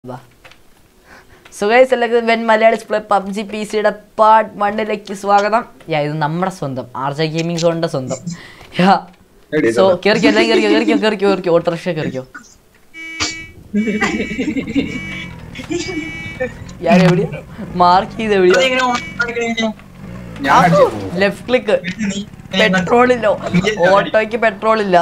വാ സുഖൈസ് എല്ലാവർക്കും വെൻ മലയാളി പ്ലേ പബ്ജി പി സിയുടെ പാർട്ട് വണ്ണിലേക്ക് സ്വാഗതം യാ ഇത് നമ്മുടെ സ്വന്തം ആർ ജെ ഗെയിമിംഗ് സോണിന്റെ സ്വന്തം യാ സോ കേറിക്കോ എല്ലാം കേറിക്കോ കേറിക്കോ കേറിക്കോ കേറിക്കോ ഓട്ടോറിക്ഷ കേറിക്കോ ഞാൻ എവിടെയാ മാർക്ക് ചെയ്ത് എവിടെയാ ലെഫ്റ്റ് ക്ലിക്ക് പെട്രോൾ ഇല്ല ഓട്ടോയ്ക്ക് പെട്രോൾ ഇല്ല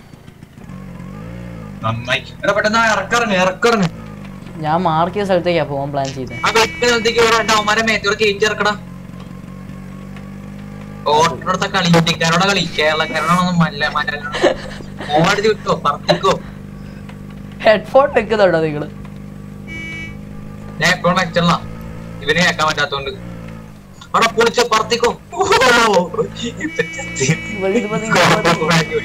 നന്നായി എടാ പെട്ടെന്ന് ഇറക്കറങ്ങ് ഇറക്കറങ്ങ് ഞാൻ മാർക്ക് ചെയ്ത സ്ഥലത്തേക്കാ പോകാൻ പ്ലാൻ ചെയ്തത് ആ വെട്ടിനകത്തേക്ക് ഇവിടെ അവന്മാരെ മേത്തോടെ കയറ്റി ഇറക്കടാ ഓട്ടോടത്തെ കളി ഇന്ത്യക്കാരോടെ കളി കേരളക്കാരോടൊന്നും മല്ല മറ്റേ ഓടി വിട്ടോ പറത്തിക്കോ ഹെഡ്ഫോൺ വെക്കുന്നുണ്ടോ നിങ്ങള് ഞാൻ എപ്പോഴും വെച്ചല്ല ഇവനെ കേൾക്കാൻ പറ്റാത്തോണ്ട് അവിടെ പൊളിച്ച പറത്തിക്കോ വെളിയിലിപ്പോ നിങ്ങൾ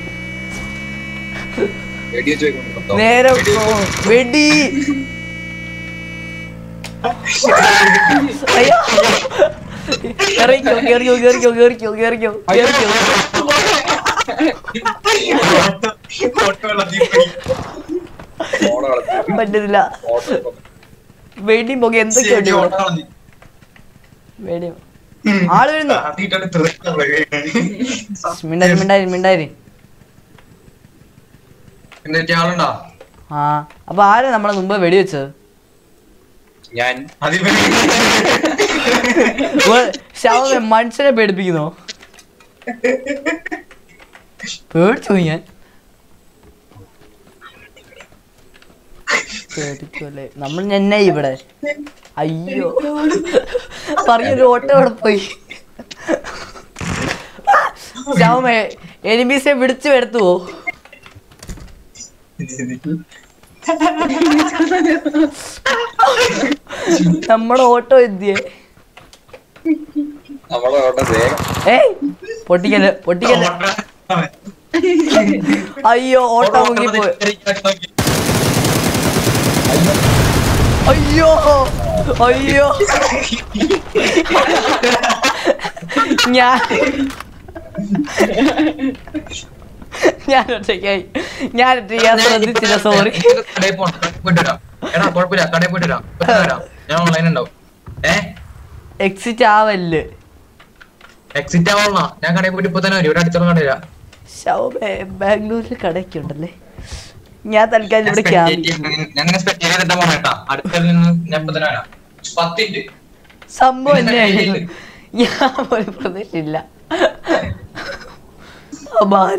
നേരെ പോ. വെടി അയ്യോ കേറിക്കോ കേറിക്കോ കേറിക്കോ കേറിക്കോ കേറിക്കോ കേറിക്കോ പറ്റുന്നില്ല വെടി പോകെ എന്തൊക്കെയുണ്ട് ഇവിടെ? വെടി ആള് വരുന്നു മിണ്ടായി മിണ്ടായി മിണ്ടായി എന്നിട്ട് ആളുണ്ടോ ആ അപ്പൊ ആരാ നമ്മളെ മുമ്പ് വെടിവെച്ചത് ഞാൻ അതിൽ ശവ മനുഷ്യനെ പേടിപ്പിക്കുന്നോ പേടിച്ചു പോയി ഞാൻ പേടിക്കുമല്ലേ നമ്മൾ തന്നെ ഇവിടെ അയ്യോ പറഞ്ഞൊരു ഓട്ടം അവിടെ പോയി ശവമേ എനിമീസെ വിളിച്ചു വരുത്തുവോ നമ്മുടെ ഓട്ടോ എന്തിയേ നമ്മളെ ഓട്ടം വേഗം ഏയ് പൊട്ടിക്കല് പൊട്ടിക്കല് അയ്യോ ഓട്ടോ മുങ്ങിപ്പോയി അയ്യോ അയ്യോ ഞാൻ ഞാൻ ഒറ്റയ്ക്കായി ഞാൻ ഒറ്റയ്ക്ക് ഞാൻ ശ്രദ്ധിച്ചില്ല സോറി കടയിൽ പോണം കടയിൽ പോയിട്ട് വരാം എടാ കുഴപ്പമില്ല കടയിൽ പോയിട്ട് വരാം പെട്ടെന്ന് വരാം ഞാൻ ഓൺലൈൻ ഉണ്ടാവും ഏ എക്സിറ്റ് ആവല്ല് എക്സിറ്റ് ആവണ ഞാൻ കടയിൽ പോയിട്ട് ഇപ്പൊ തന്നെ വരും ഇവിടെ അടുത്തുള്ള കടയില ശവമേ ബാംഗ്ലൂരിൽ കടയൊക്കെ ഉണ്ടല്ലേ ഞാൻ തൽക്കാലം ഇവിടെ ക്യാമ്പ് ഞാൻ നിന്നെ സ്പെക്ട് ചെയ്തിട്ട് പോണ കേട്ടാ അടുത്തതിൽ നിന്ന് ഞാൻ ഇപ്പൊ തന്നെ വരാം പത്തിന്റെ സംഭവം പിന്നെ എന്നെയായിരുന്നു ഇല്ല. ഞാൻ ഒരു പ്രതീക്ഷയില്ല അപാര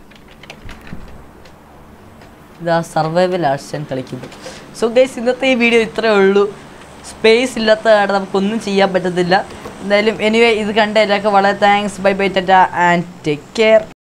ഇതാ സർവൈവൽ ആർട്സ് കളിക്കുന്നു സോ ഗൈസ് ഇന്നത്തെ ഈ വീഡിയോ ഇത്രേ ഉള്ളൂ സ്പേസ് ഇല്ലാത്ത കാരണം നമുക്കൊന്നും ചെയ്യാൻ പറ്റത്തില്ല എന്തായാലും എനിവേ ഇത് കണ്ട എല്ലാവർക്കും വളരെ thanks bye bye tata and take care